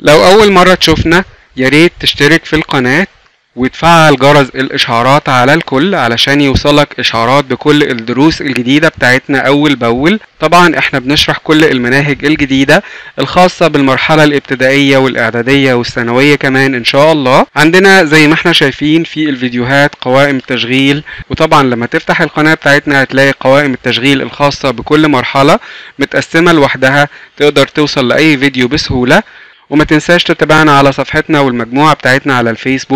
لو أول مرة تشوفنا ياريت تشترك في القناة وتفعل جرس الإشعارات على الكل علشان يوصلك إشعارات بكل الدروس الجديدة بتاعتنا أول بأول طبعا احنا بنشرح كل المناهج الجديدة الخاصة بالمرحلة الابتدائية والإعدادية والثانوية كمان إن شاء الله عندنا زي ما احنا شايفين في الفيديوهات قوائم التشغيل وطبعا لما تفتح القناة بتاعتنا هتلاقي قوائم التشغيل الخاصة بكل مرحلة متقسمة لوحدها تقدر توصل لأي فيديو بسهولة وما تنساش تتابعنا على صفحتنا والمجموعة بتاعتنا على الفيسبوك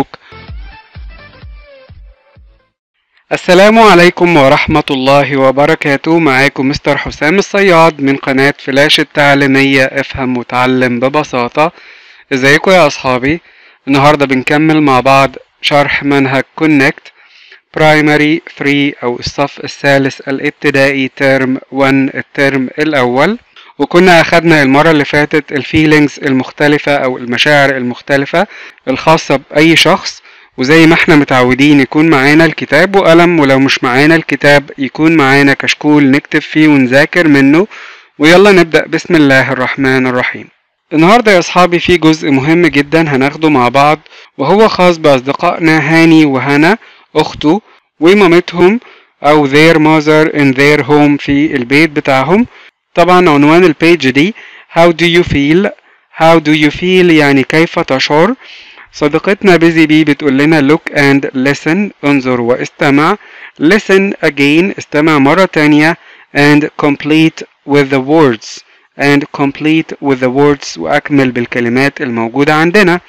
السلام عليكم ورحمة الله وبركاته معاكم مستر حسام الصياد من قناة فلاش التعليمية افهم وتعلم ببساطة ازيكم يا اصحابي النهاردة بنكمل مع بعض شرح منهج كونكت برايمري 3 او الصف الثالث الابتدائي ترم 1 الترم الاول وكنا اخدنا المرة اللي فاتت الفيلينجز المختلفة او المشاعر المختلفة الخاصة باي شخص وزي ما احنا متعودين يكون معانا الكتاب وقلم ولو مش معانا الكتاب يكون معانا كشكول نكتب فيه ونذاكر منه ويلا نبدأ بسم الله الرحمن الرحيم النهاردة يا أصحابي في جزء مهم جدا هناخده مع بعض وهو خاص بأصدقائنا هاني وهنا أخته ومامتهم أو their mother in their home في البيت بتاعهم طبعا عنوان البيج دي how do you feel how do you feel يعني كيف تشعر صديقتنا بيزي بي بتقول لنا look and listen انظر واستمع listen again استمع مرة تانية and complete with the words and complete with the words وأكمل بالكلمات الموجودة عندنا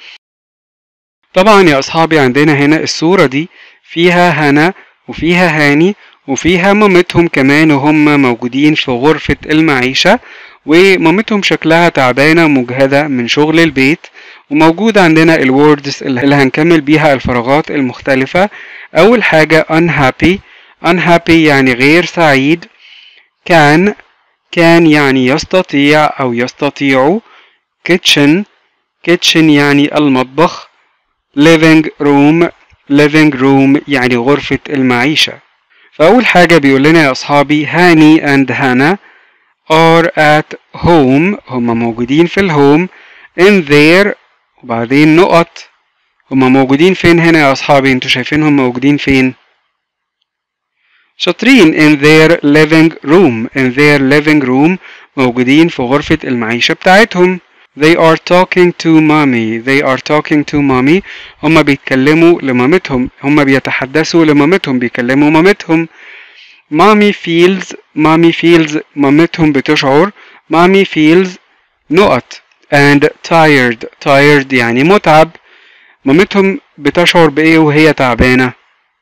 طبعا يا أصحابي عندنا هنا الصورة دي فيها هنا وفيها هاني وفيها مامتهم كمان وهم موجودين في غرفة المعيشة ومامتهم شكلها تعبانة مجهدة من شغل البيت وموجود عندنا الوردز اللي هنكمل بيها الفراغات المختلفة أول حاجة unhappy unhappy يعني غير سعيد كان كان يعني يستطيع أو يستطيع kitchen kitchen يعني المطبخ living room living room يعني غرفة المعيشة فأول حاجة بيقول لنا يا أصحابي هاني and هانا are at home هما موجودين في الهوم in their وبعدين نقط هما موجودين فين هنا يا أصحابي انتوا شايفينهم موجودين فين شاطرين in their living room in their living room موجودين في غرفة المعيشة بتاعتهم they are talking to mommy they are talking to mommy هما بيتكلموا لمامتهم هما بيتحدثوا لمامتهم بيكلموا مامتهم mommy feels mommy feels مامتهم بتشعر mommy feels نقط and tired tired يعني متعب مامتهم بتشعر بإيه وهي تعبانة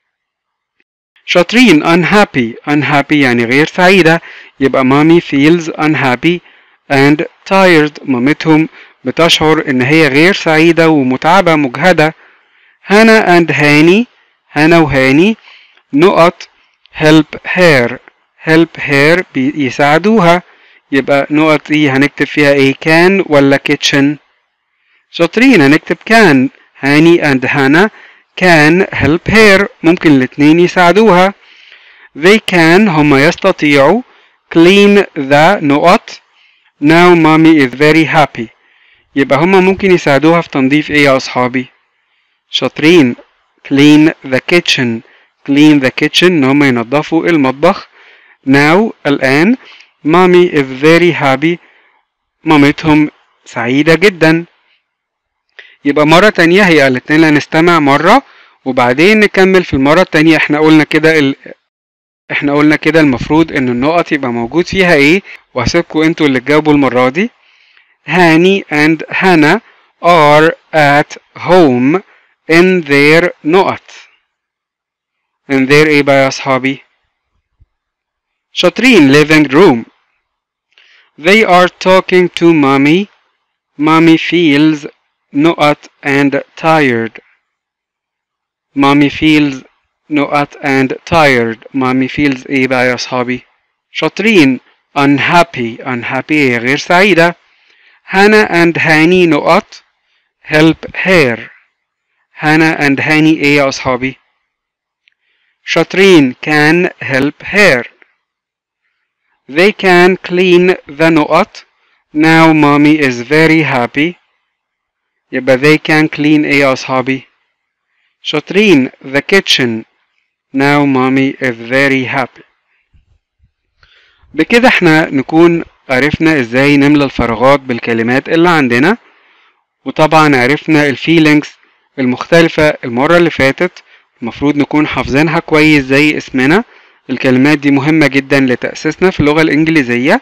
شاطرين unhappy unhappy يعني غير سعيدة يبقى mommy feels unhappy and tired مامتهم بتشعر إن هي غير سعيدة ومتعبة مجهدة هانا and هاني هانا وهاني نقط help her help her بيساعدوها يبقى نقط ايه هنكتب فيها ايه كان ولا kitchen شاطرين هنكتب كان هاني and هانا can help her ممكن الاتنين يساعدوها they can هما يستطيعوا clean the نقط now mommy is very happy يبقى هما ممكن يساعدوها في تنظيف ايه يا اصحابي شاطرين clean the kitchen clean the kitchen ان هما ينظفوا المطبخ now الان mommy is very happy مامتهم سعيدة جدا يبقى مرة تانية هي قالت لنا نستمع مرة وبعدين نكمل في المرة التانية احنا قلنا كده ال... احنا قلنا كده المفروض ان النقط يبقى موجود فيها ايه وهسيبكم انتوا اللي تجاوبوا المرة دي هاني and هانا are at home in their نقط in their ايه بقى يا اصحابي شاطرين living room they are talking to mommy mommy feels نقط and tired mommy feels نقط and tired mommy feels ايه بقى يا اصحابي شاطرين unhappy unhappy هي غير سعيدة هانا and هاني نقط help her هانا and هاني ايه يا اصحابي شاطرين can help her they can clean the نقط now mommy is very happy يبقى they can clean ايه يا اصحابي شاطرين the kitchen now mommy is very happy بكده احنا نكون عرفنا ازاي نملى الفراغات بالكلمات اللي عندنا وطبعا عرفنا الفيلينجز المختلفة المرة اللي فاتت المفروض نكون حافظينها كويس زي اسمنا الكلمات دي مهمة جدا لتأسيسنا في اللغة الإنجليزية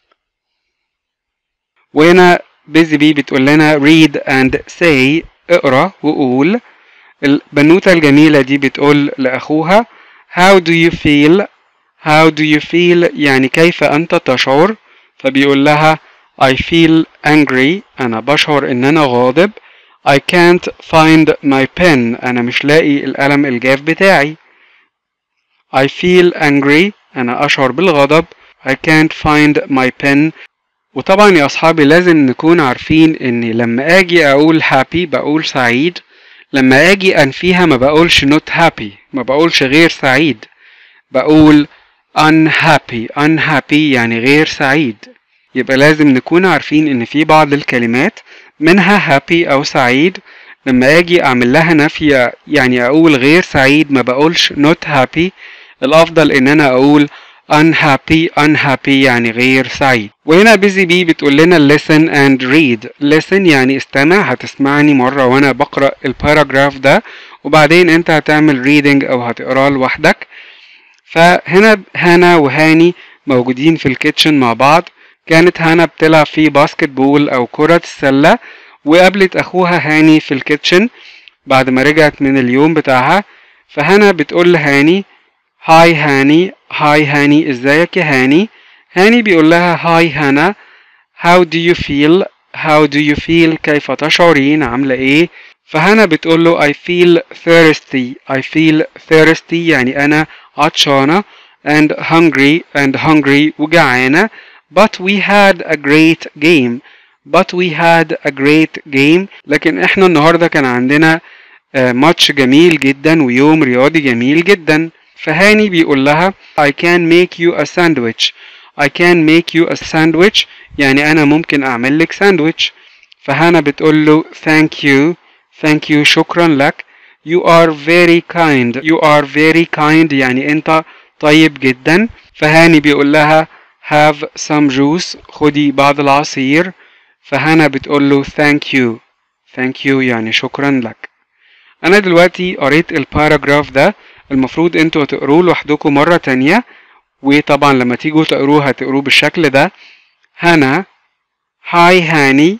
وهنا بيزي بي بتقول لنا read and say اقرا وقول البنوتة الجميلة دي بتقول لأخوها how do you feel how do you feel يعني كيف أنت تشعر فبيقول لها I feel angry أنا بشعر إن أنا غاضب I can't find my pen أنا مش لاقي القلم الجاف بتاعي I feel angry أنا أشعر بالغضب I can't find my pen وطبعا يا أصحابي لازم نكون عارفين إن لما أجي أقول happy بقول سعيد لما أجي أنفيها ما بقولش not happy ما بقولش غير سعيد بقول unhappy unhappy يعني غير سعيد يبقى لازم نكون عارفين إن في بعض الكلمات منها happy أو سعيد لما أجي أعمل لها نفي يعني أقول غير سعيد ما بقولش not happy الأفضل إن أنا أقول unhappy unhappy يعني غير سعيد وهنا بيزي بي بتقول لنا listen and read listen يعني استمع هتسمعني مرة وأنا بقرأ الباراجراف ده وبعدين أنت هتعمل reading أو هتقراه لوحدك فهنا هانا وهاني موجودين في الكيتشن مع بعض كانت هانا بتلعب في باسكت بول أو كرة السلة وقابلت أخوها هاني في الكيتشن بعد ما رجعت من اليوم بتاعها فهنا بتقول لهاني هاي هاني هاي هاني ازيك يا هاني هاني بيقول لها هاي هانا how do you feel how do you feel كيف تشعرين عاملة ايه فهنا بتقول له I feel thirsty I feel thirsty يعني أنا عطشانة and hungry and hungry وجعانة but we had a great game but we had a great game لكن احنا النهاردة كان عندنا ماتش جميل جدا ويوم رياضي جميل جدا فهاني بيقول لها I can make you a sandwich I can make you a sandwich يعني أنا ممكن أعمل لك ساندويتش فهانا بتقول له thank you thank you شكرا لك you are very kind you are very kind يعني أنت طيب جدا فهاني بيقول لها have some juice خدي بعض العصير فهانا بتقول له thank you thank you يعني شكرا لك أنا دلوقتي قريت الباراجراف ده المفروض انتوا تقروه لوحدكم مرة تانية وطبعا لما تيجوا تقروه هتقروه بالشكل ده هانا هاي هاني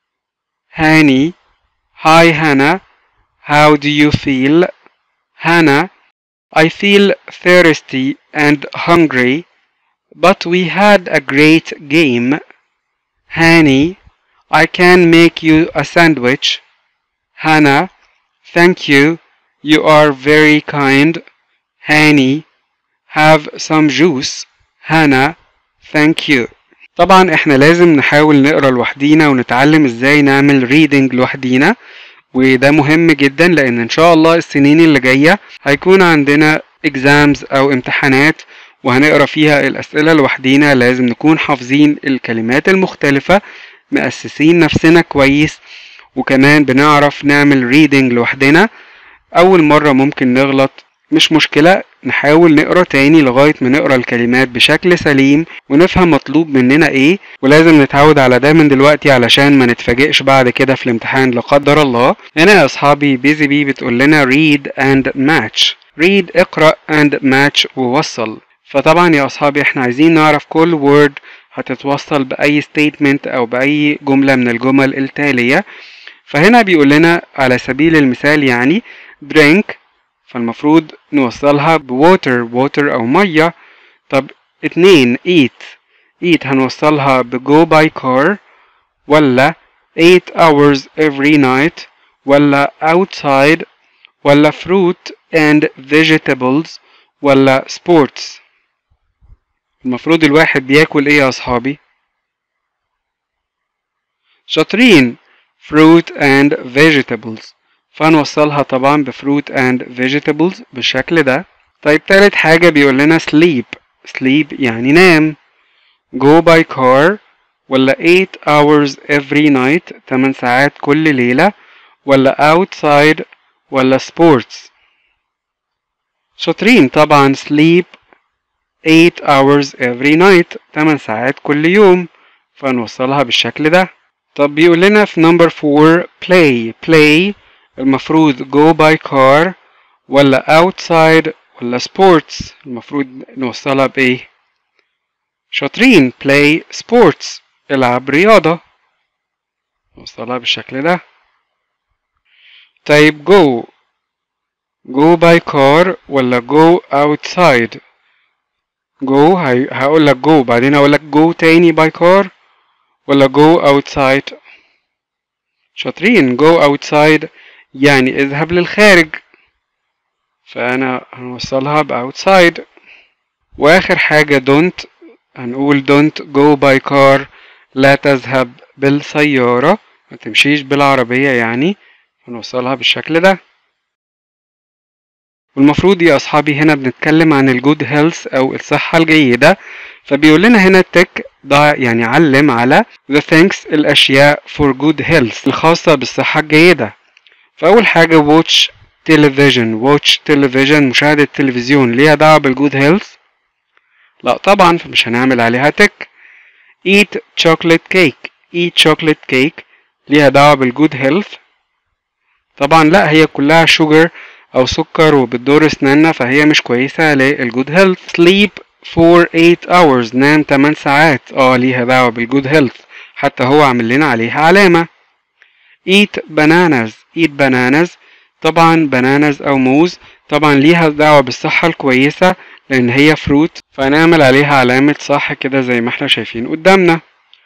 هاني هاي هانا how do you feel هانا I feel thirsty and hungry but we had a great game هاني I can make you a sandwich Hannah thank you You are very kind. هاني have some juice. هانا thank you. طبعا احنا لازم نحاول نقرا لوحدينا ونتعلم ازاي نعمل reading لوحدينا وده مهم جدا لان ان شاء الله السنين اللي جاية هيكون عندنا exams او امتحانات وهنقرا فيها الاسئلة لوحدينا لازم نكون حافظين الكلمات المختلفة مؤسسين نفسنا كويس وكمان بنعرف نعمل reading لوحدنا أول مرة ممكن نغلط مش مشكلة نحاول نقرا تاني لغاية ما نقرا الكلمات بشكل سليم ونفهم مطلوب مننا ايه ولازم نتعود على ده من دلوقتي علشان ما نتفاجئش بعد كده في الامتحان لا قدر الله هنا يا اصحابي بيزي بي بتقول لنا read and match read اقرا and match ووصل فطبعا يا اصحابي احنا عايزين نعرف كل word هتتوصل بأي statement أو بأي جملة من الجمل التالية فهنا بيقول لنا على سبيل المثال يعني drink فالمفروض نوصلها بwater water أو مية طب اتنين eat eat هنوصلها بgo by car ولا 8 hours every night ولا outside ولا fruit and vegetables ولا sports المفروض الواحد بياكل ايه يا اصحابي شاطرين fruit and vegetables فهنوصلها طبعا بفروت and vegetables بالشكل ده طيب تالت حاجة بيقول لنا sleep sleep يعني نام go by car ولا 8 hours every night 8 ساعات كل ليلة ولا outside ولا sports شاطرين طبعا sleep 8 hours every night 8 ساعات كل يوم فنوصلها بالشكل ده طب بيقول لنا في number 4 play play المفروض go by car ولا outside ولا sports المفروض نوصلها بإيه شاطرين play sports العب رياضة نوصلها بالشكل ده طيب go go by car ولا go outside go هقول لك go بعدين اقول لك go تاني by car ولا go outside شاطرين go outside يعني اذهب للخارج فانا هنوصلها ب outside واخر حاجة don't هنقول don't go by car لا تذهب بالسيارة ما تمشيش بالعربية يعني هنوصلها بالشكل ده والمفروض يا أصحابي هنا بنتكلم عن الجود هيلث أو الصحة الجيدة فبيقول لنا هنا تك ضع يعني علم على the things الأشياء for good health الخاصة بالصحة الجيدة فأول حاجة watch television watch television مشاهدة تلفزيون ليها دعوة بالجود هيلث لا طبعا فمش هنعمل عليها تك eat chocolate cake eat chocolate cake ليها دعوة بالجود هيلث طبعا لا هي كلها sugar او سكر وبتضر اسناننا فهي مش كويسة للجود هيلث sleep for 8 hours نام 8 ساعات اه ليها دعوة بالجود هيلث حتى هو عامل لنا عليها علامة eat bananas eat bananas طبعا bananas او موز طبعا ليها دعوة بالصحة الكويسة لان هي فروت فهنعمل عليها علامة صح كده زي ما احنا شايفين قدامنا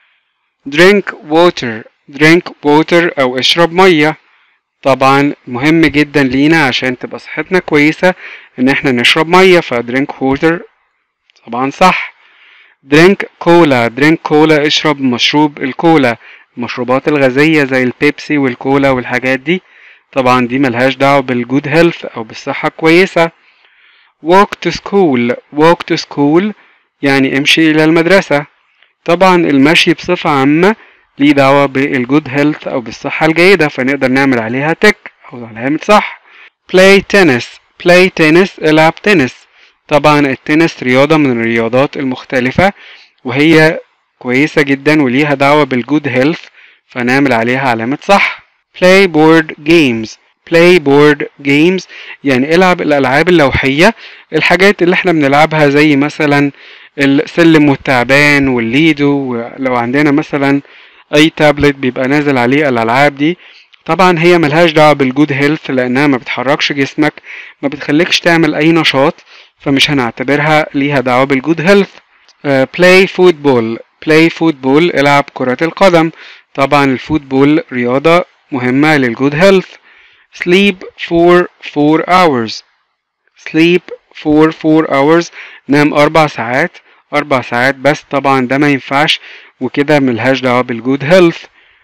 drink water drink water او اشرب ميه طبعا مهم جدا لينا عشان تبقى صحتنا كويسة ان احنا نشرب مية فدرينك ووتر طبعا صح درينك كولا درينك كولا اشرب مشروب الكولا المشروبات الغازية زي البيبسي والكولا والحاجات دي طبعا دي ملهاش دعوة بالجود هيلث او بالصحة كويسة walk to school walk to school يعني امشي الى المدرسة طبعا المشي بصفة عامة ليه دعوة بالجود هيلث أو بالصحة الجيدة فنقدر نعمل عليها تك أو علامة صح play tennis play tennis العب تنس طبعا التنس رياضة من الرياضات المختلفة وهي كويسة جدا وليها دعوة بالجود هيلث فنعمل عليها علامة صح play board games play board games يعني العب الألعاب اللوحية الحاجات اللي احنا بنلعبها زي مثلا السلم والتعبان والليدو لو عندنا مثلا اي تابلت بيبقى نازل عليه الالعاب دي طبعا هي ملهاش دعوه بالجود هيلث لانها ما بتحركش جسمك ما بتخليكش تعمل اي نشاط فمش هنعتبرها ليها دعوه بالجود هيلث بلاي فوتبول بلاي فوتبول العب كرة القدم طبعا الفوتبول رياضة مهمة للجود هيلث sleep for 4 hours sleep for 4 hours نام أربع ساعات أربع ساعات بس طبعا ده ما ينفعش وكده ملهاش دعوة بالجود هيلث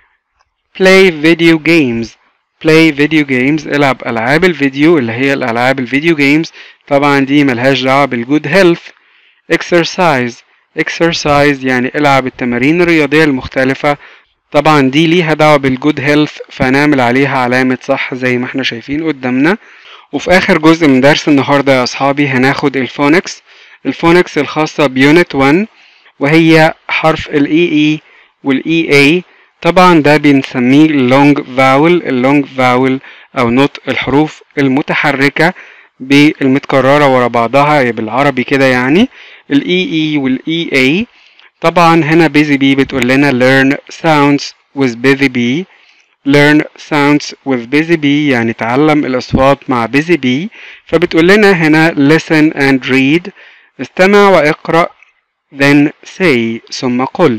play video games play video games العب ألعاب الفيديو اللي هي الألعاب الفيديو جيمز طبعا دي ملهاش دعوة بالجود هيلث exercise exercise يعني العب التمارين الرياضية المختلفة طبعا دي ليها دعوة بالجود هيلث فنعمل عليها علامة صح زي ما احنا شايفين قدامنا وفي آخر جزء من درس النهاردة يا أصحابي هناخد الفونكس الفونكس الخاصة بيونت 1 وهي حرف ال EE وال EA طبعا ده بنسميه اللونج فاول اللونج فاول أو نطق الحروف المتحركة بالمتكررة ورا بعضها بالعربي كده يعني ال EE وال EA طبعا هنا busy bee بتقول لنا learn sounds with busy bee learn sounds with busy bee يعني تعلم الأصوات مع busy bee فبتقول لنا هنا listen and read استمع واقرأ then say ثم قل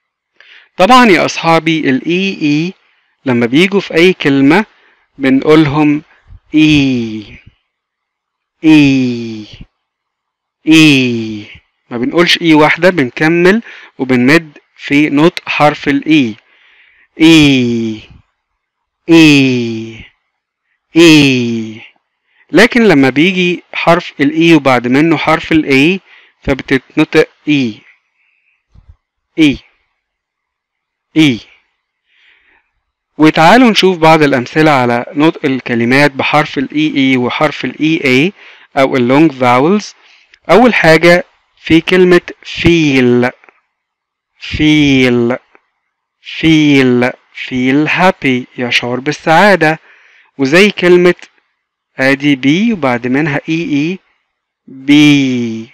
طبعا يا أصحابي ال EE لما بيجوا في أي كلمة بنقولهم E E E ما بنقولش E واحدة بنكمل وبنمد في نطق حرف ال E E E E لكن لما بيجي حرف ال E وبعد منه حرف ال A فبتتنطق E E E وتعالوا نشوف بعض الأمثلة على نطق الكلمات بحرف ال EE وحرف ال EA أو ال long vowels أول حاجة في كلمة feel feel feel feel happy يشعر بالسعادة وزي كلمة ادي بي وبعد منها اي اي بي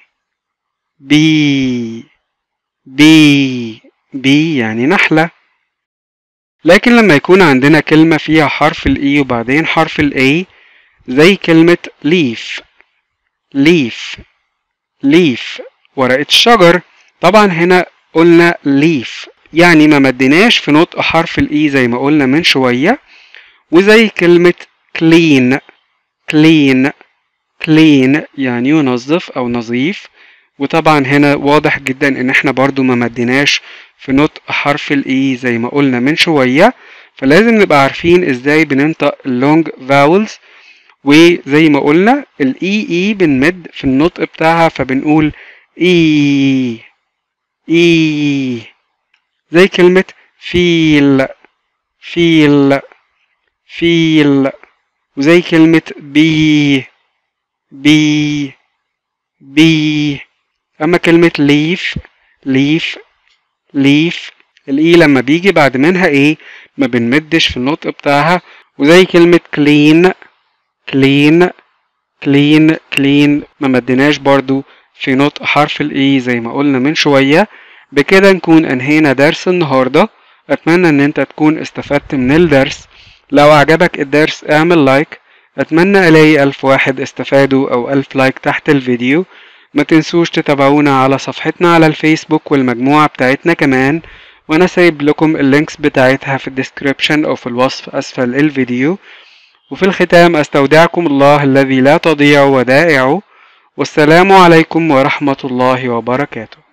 بي بي بي يعني نحلة لكن لما يكون عندنا كلمة فيها حرف الاي وبعدين حرف الاي زي كلمة leaf leaf leaf ورقة الشجر طبعا هنا قلنا leaf يعني ما مديناش في نطق حرف الاي زي ما قلنا من شوية وزي كلمة clean clean clean يعني ينظف او نظيف وطبعا هنا واضح جدا ان احنا برضو ما مديناش في نطق حرف الاي زي ما قلنا من شوية فلازم نبقى عارفين ازاي بننطق اللونج فاولز وزي ما قلنا الاي اي بنمد في النطق بتاعها فبنقول اي اي زي كلمة فيل فيل فيل وزي كلمة بي بي بي أما كلمة ليف ليف ليف الإي لما بيجي بعد منها إيه ما بنمدش في النطق بتاعها وزي كلمة كلين كلين كلين كلين ما مديناش برضو في نطق حرف الإي زي ما قلنا من شوية بكده نكون أنهينا درس النهاردة أتمنى إن أنت تكون استفدت من الدرس لو عجبك الدرس اعمل لايك اتمنى الاقي الف واحد استفادوا او الف لايك تحت الفيديو ما تنسوش تتابعونا على صفحتنا على الفيسبوك والمجموعة بتاعتنا كمان وانا سايب لكم اللينكس بتاعتها في الديسكريبشن او في الوصف اسفل الفيديو وفي الختام استودعكم الله الذي لا تضيع ودائعه والسلام عليكم ورحمة الله وبركاته